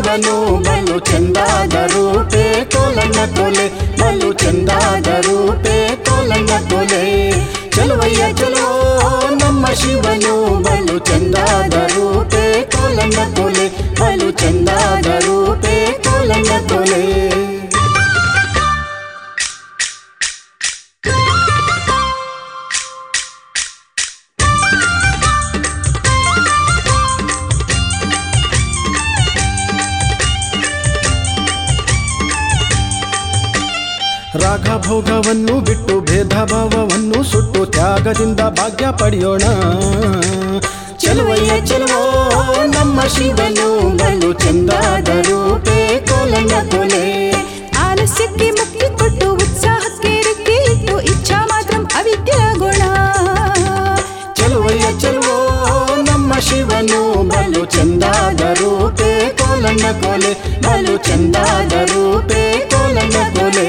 ಶಿವನು ಬಲು ಚಂದಾದ ರೂಪೆ ಕೋಲಣ್ಣ ಕೊಲೆ ಬಲು ಚಂದಾದ ರೂಪೆ ಕೋಲಣ್ಣ ಕೊಲೆ ಚಲುವಯ್ಯ ಚಲೋ ನಮ್ಮ ಶಿವನು ಬಲು ಚಂದಾದ ರೂಪೆ ಕೋಲಣ್ಣ ಕೊಲೆ ಬಲು ಚಂದಾದ ರೂಪೆ ಕೋಲಣ್ಣ ಕೊಲೆ ರಾಗ ಭೋಗವನ್ನು ಬಿಟ್ಟು ಭೇದ ಭಾವವನ್ನು ಸುಟ್ಟು ತ್ಯಾಗದಿಂದ ಭಾಗ್ಯ ಪಡೆಯೋಣ ಚೆಲುವಯ್ಯ ಚೆಲುವೋ ನಮ್ಮ ಶಿವನು ಬಲು ಚಂದಾದ ರೂಪೆ ಕೋಲಣ್ಣ ಕೊಲೆ ಆಲಸ್ಯಕ್ಕೆ ಮುಕ್ತಿ ಕೊಟ್ಟು ಉತ್ಸಾಹಕ್ಕೆ ರೆಕ್ಕೆ ಇಟ್ಟು ಇಚ್ಛಾ ಮಾತ್ರ ಅವಿದ್ಯಾ ಗುಣ ಚೆಲುವಯ್ಯ ಚೆಲುವೋ ನಮ್ಮ ಶಿವನು ಬಲು ಚಂದಾದ ರೂಪೆ ಕೋಲಣ್ಣ ಕೊಲೆ ಬಲು ಚಂದಾದ ರೂಪೆ ಕೋಲಣ್ಣ ಕೊಲೆ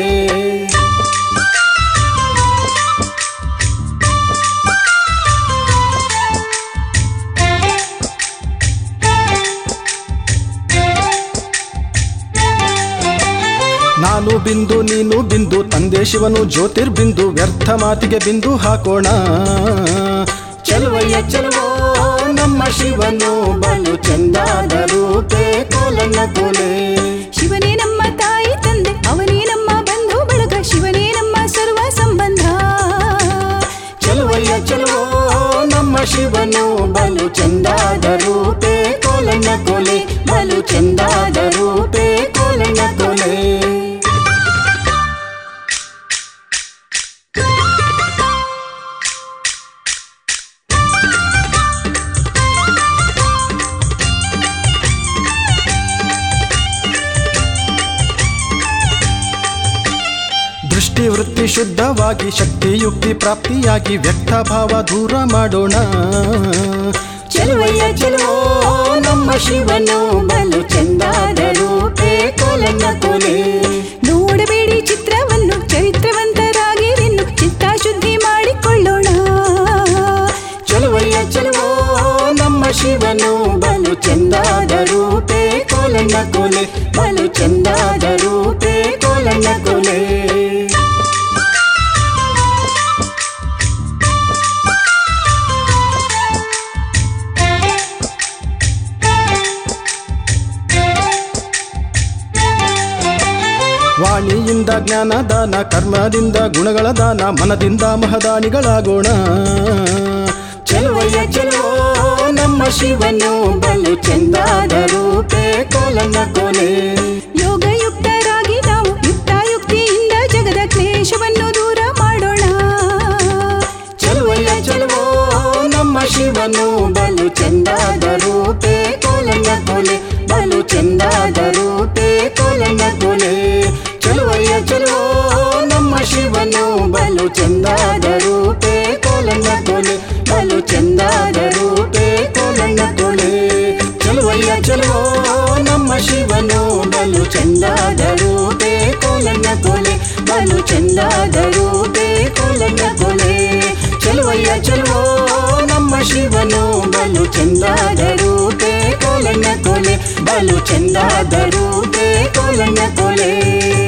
ನಾನು ಬಿಂದು ನೀನು ಬಿಂದು ತಂದೆ ಶಿವನು ಜ್ಯೋತಿರ್ಬಿಂದು ವ್ಯರ್ಥ ಮಾತಿಗೆ ಬಿಂದು ಹಾಕೋಣ ಚೆಲುವಯ್ಯ ಚೆಲುವೋ ನಮ್ಮ ಶಿವನು ಬಲು ಚಂದಾದ ರೂಪೆ ಕೋಲಣ್ಣ ಕೊಲೆ ಶಿವನೇ ನಮ್ಮ ತಾಯಿ ತಂದೆ ಅವನೇ ನಮ್ಮ ಬಂಧು ಬಳಗ ಶಿವನೇ ನಮ್ಮ ಸರ್ವ ಸಂಬಂಧ ಚೆಲುವಯ್ಯ ಚೆಲುವೋ ನಮ್ಮ ಶಿವನು ಬಲು ಚಂದಾದ ರೂಪೆ ಕೋಲಣ್ಣ ಕೊಲೆ ಬಲು ಚಂದಾದ ರೂಪೆ ಕೋಲಣ್ಣ ಕೊಲೆ ದೃಷ್ಟಿ ವೃತ್ತಿ ಶುದ್ಧವಾಗಿ ಶಕ್ತಿ ಯುಕ್ತಿ ಪ್ರಾಪ್ತಿಯಾಗಿ ವ್ಯಕ್ತ ಭಾವ ದೂರ ಮಾಡೋಣ ಚೆಲುವಯ್ಯ ಚೆಲುವೋ ನಮ್ಮ ಶಿವನು ಬಲು ಚಂದಾದ ರೂಪೆ ಕೋಲಣ್ಣ ಕೊಲೆ ನೋಡಬೇಡಿ ಚಿತ್ರವನ್ನು ಚರಿತ್ರವಂತರಾಗಿರಿನ್ನು ಚಿತ್ತ ಶುದ್ಧಿ ಮಾಡಿಕೊಳ್ಳೋಣ ಚೆಲುವಯ್ಯ ಚೆಲುವೋ ನಮ್ಮ ಶಿವನು ಬಲು ಚಂದಾದ ರೂಪೆ ಕೋಲಣ್ಣ ಕೊಲೆ ಬಲು ಚಂದಾದ ರೂಪೆ ಕೋಲಣ್ಣ ಕೊಲೆ ವಾಣಿಯಿಂದ ಜ್ಞಾನ ದಾನ ಕರ್ಮದಿಂದ ಗುಣಗಳ ದಾನ ಮನದಿಂದ ಮಹದಾನಿಗಳಾಗೋಣ ಚೆಲುವಯ್ಯ ಚೆಲುವೋ ನಮ್ಮ ಶಿವನು ಬಲು ಚಂದಾದ ರೂಪೆ ಕೋಲಣ್ಣ ಕೊಲೆ ಯೋಗಯುಕ್ತರಾಗಿ ನಾವು ಯುಕ್ತಾಯುಕ್ತಿಯಿಂದ ಜಗದ ಕ್ಲೇಶವನ್ನು ದೂರ ಮಾಡೋಣ ಚೆಲುವಯ್ಯ ಚೆಲುವೋ ನಮ್ಮ ಶಿವನು ಬಲು ಚಂದಾದ ರೂಪೆ ಕೋಲಣ್ಣ ಕೊಲೆ ಬಲು ಚಂದಾದ ರೂಪೆ ಕೋಲಣ್ಣ ಕೊಲೆ ಚೆಲುವಯ್ಯ ಚೆಲುವೋ ನಮ್ಮ ಶಿವನು ಬಲು ಚಂದಾದ ರೂಪೆ ಕೋಲಣ್ಣ ಕೊಲೆ ಬಲು ಚಂದಾದ ರೂಪೆ ಕೋಲಣ್ಣ ಕೊಲೆ ಚೆಲುವಯ್ಯ ಚೆಲುವೋ ನಮ್ಮ ಶಿವನು ಬಲು ಚಂದಾದ ರೂಪೆ ಕೋಲಣ್ಣ ಕೊಲೆ ಬಲು ಚಂದಾದ ರೂಪೆ ಕೋಲಣ್ಣ ಕೊಲೆ ಚೆಲುವಯ್ಯ ಚೆಲುವೋ ನಮ್ಮ ಶಿವನು ಬಲು ಚಂದಾದ ರೂಪೆ ಕೋಲಣ್ಣ ಕೊಲೆ ಬಲು ಚಂದಾದ ರೂಪೆ ಕೋಲಣ್ಣ ಕೊಲೆ